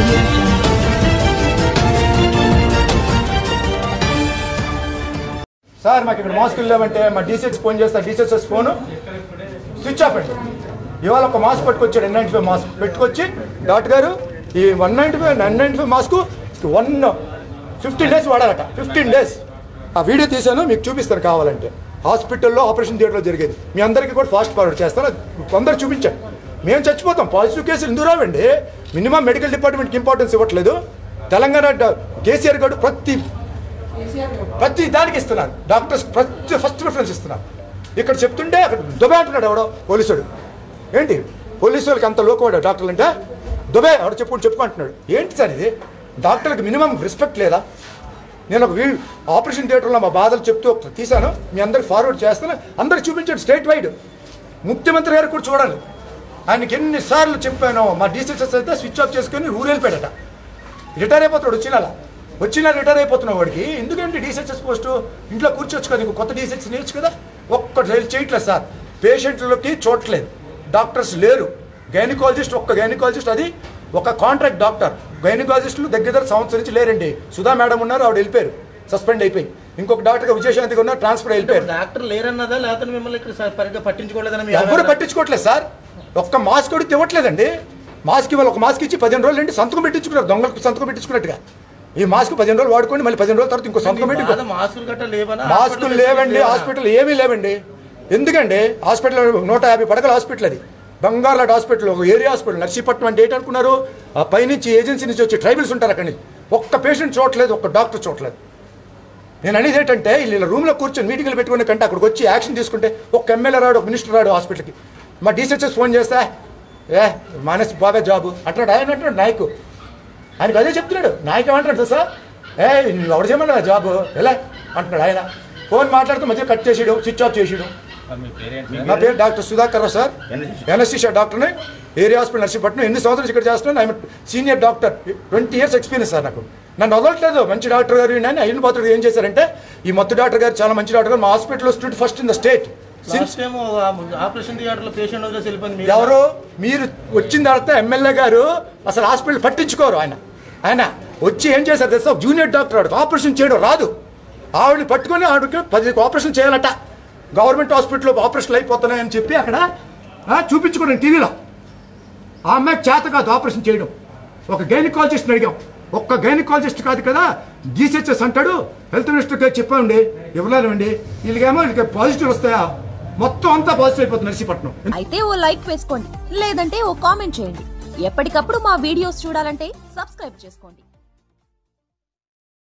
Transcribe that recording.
Sir మాకు ఇక్కడ మాస్కులు లేవంటే మా డీసెట్స్ ఫోన్ చేస్తా డీసెట్స్ ఫోన్ స్విచ్ ఆఫ్ అండి ఇవాళ ఒక మాస్క్ పట్టుకొచ్చాడు ఎన్ నైన్టీ ఫైవ్ మాస్క్ పెట్టుకొచ్చి డాక్టర్ గారు ఈ one ninety five nine ninety five mask one fifteen days వాడాలట ఫిఫ్టీన్ డేస్ ఆ వీడియో తీశాను మీకు చూపిస్తాను కావాలంటే హాస్పిటల్లో ఆపరేషన్ థియేటర్లో జరిగేది మీ అందరికీ కూడా ఫాస్ట్ ఫార్వర్డ్ చేస్తాను కొందరు చూపించాను మేము చచ్చిపోతాం పాజిటివ్ కేసులు ఎందుకు రావండి మినిమం మెడికల్ డిపార్ట్మెంట్కి ఇంపార్టెన్స్ ఇవ్వట్లేదు తెలంగాణ డ- కేసీఆర్ గారు ప్రతి ప్రతి దానికి ఇస్తున్నారు డాక్టర్స్ ప్రతి ఫస్ట్ ప్రిఫరెన్స్ ఇస్తున్నారు ఇక్కడ చెప్తుంటే అక్కడ దుబాయ్ అంటున్నాడు ఎవడో పోలీసుడు ఏంటి పోలీసు వాళ్ళకి అంత లోకవాడు డాక్టర్లు అంటే దుబాయ్ ఎవడో చెప్పుకుంటూ చెప్పుకుంటున్నాడు ఏంటి సార్ ఇది డాక్టర్లకు మినిమం రెస్పెక్ట్ లేదా నేను ఒక వీ ఆపరేషన్ థియేటర్లో మా బాధలు చెప్తూ ఒకటి తీశాను మీ అందరికి ఫార్వర్డ్ చేస్తాను అందరికి చూపించాడు స్టేట్ వైడ్ ముఖ్యమంత్రి గారు కూడా చూడాలి ఆయనకి ఎన్నిసార్లు చెప్పాను మా డీసీసెస్ అయితే స్విచ్ ఆఫ్ చేసుకొని ఊరు వెళ్ళిపోయాడట రిటైర్ అయిపోతాడు వచ్చిన వచ్చినా రిటైర్ అయిపోతున్నావు వాడికి ఎందుకంటే డీసెచ్ఎస్ పోస్టు ఇంట్లో కూర్చోవచ్చు కదా ఇంకో కొత్త డీసెచ్ నేర్చు కదా ఒక్కటి హెల్ప్ చేయట్లేదు సార్ పేషెంట్లకి చూడట్లేదు డాక్టర్స్ లేరు గైనకాలజిస్ట్ ఒక్క గైనకాలజిస్ట్ అది ఒక కాంట్రాక్ట్ డాక్టర్ గైనకాలజిస్టులు దగ్గర దగ్గర సంవత్సరం నుంచి లేరండి సుధా మేడం ఉన్నారు ఆవిడ వెళ్ళిపోయారు సస్పెండ్ అయిపోయి ఇంకొక డాక్టర్ విజయశాంతిగా ఉన్నారు ట్రాన్స్ఫర్ అయిపోయారు డాక్టర్ లేరన్నదా లేకపోతే మిమ్మల్ని ఇక్కడ స- సరిగ్గా పట్టించుకోలేదని మీ ఎవరు ఆవేదన? పట్టించుకోవట్లేదు సార్ ఒక్క మాస్క్ కూడా ఇవ్వట్లేదండి మాస్క్ ఇవాళ ఒక మాస్క్ ఇచ్చి పదిహేను రోజులు ఏంటి సంతకం పెట్టించుకున్నారు దొంగలకు సంతకం పెట్టించుకున్నట్టుగా ఈ మాస్క్ పదిహేను రోజులు వాడుకోండి మళ్ళీ పదిహేను రోజుల తర్వాత ఇంకో సంతకం పెట్టి బాధ మాస్కులు గట్రా లేవనా మాస్కులు హాస్పిటల్ లేవండి లేవనా? హాస్పిటల్ ఏమీ లేవండి ఎందుకండి హాస్పిటల్ నూట యాభై పడకల హాస్పిటల్ అది బంగార్లాడ్ హాస్పిటల్ ఒక ఏరియా హాస్పిటల్ నర్సీపట్నం అంటే ఏంటనుకున్నారు ఆ పైనుంచి ఏజెన్సీ నుంచి వచ్చి ట్రైబల్స్ ఉంటారు అక్కడి నుంచి ఒక్క పేషెంట్ చూడట్లేదు ఒక్క డాక్టర్ చూడట్లేదు నేను అనేది ఏంటంటే వీళ్ళ రూమ్లో కూర్చొని మీటింగ్లు పెట్టుకునే కంటే అక్కడికి వచ్చి యాక్షన్ తీసుకుంటే ఒక ఎమ్మెల్యే రాడు ఒక మినిస్టర్ రాడు హాస్పిటల్కి మా డీసెచ్ఎస్ ఫోన్ చేస్తే ఏ మానేసి బాబే జాబు అంటున్నాడు ఆయన అంటున్నాడు నాయకు ఆయనకు అదే చెప్తున్నాడు నాయకు ఏమంటాడు తెలుసా ఏ నువ్వు ఎవరు చేయమన్నా జాబు ఎలా అంటున్నాడు ఆయన ఫోన్ మాట్లాడుతూ మధ్య కట్ చేసాడు స్విచ్ ఆఫ్ చేసాడు నా పేరు doctor Sudhakar Rao sir NSC డాక్టర్ని ఏరియా హాస్పిటల్ నర్సీపట్నం ఎన్ని సంవత్సరాలు ఇక్కడ చేస్తున్నాను I'm senior doctor twenty years experience sir నాకు నన్ను వదలట్లేదు మంచి డాక్టర్ గారు నేను అయిన పాత్ర ఏం చేశారంటే ఈ మొత్తం డాక్టర్ గారు చాలా మంచి డాక్టర్ గారు మా హాస్పిటల్లో stood first in the state last time operation theatre లో పేషెంట్ వదిలేసి వెళ్ళిపోయింది మీరు. ఎవరు మీరు వచ్చిన తర్వాత ఎమ్మెల్యే గారు అసలు హాస్పిటల్ పట్టించుకోరు ఆయన ఆయన వచ్చి ఏం చేశారు తెలుసా ఒక జూనియర్ డాక్టర్ ఆవిడకి ఆపరేషన్ చేయడం రాదు ఆవిడని పట్టుకొని ఆవిడకి పది ఆపరేషన్ చేయాలట గవర్నమెంట్ హాస్పిటల్లో ఆపరేషన్లు అయిపోతున్నాయని చెప్పి అక్కడ ఆ, చూపించుకోండి టీవీలో ఆ అమ్మాయికి చేత కాదు ఆపరేషన్ చేయడం ఒక గైనకాలజిస్ట్ని అడిగాం ఒక్క గైనకాలజిస్ట్ కాదు కదా జీసీహెచ్ఎస్ అంటాడు హెల్త్ మినిస్టర్ గారు చెప్పామండి ఇవ్వలేదండి వీళ్ళకేమో వీళ్ళకి పాజిటివ్ వస్తాయా మొత్తం అంతా పాజిటివ్ అయిపోతుంది నర్సీపట్నం అయితే ఓ లైక్ వేసుకోండి లేదంటే ఓ కామెంట్ చేయండి ఎప్పటికప్పుడు మా వీడియోస్ చూడాలంటే సబ్స్క్రైబ్ చేసుకోండి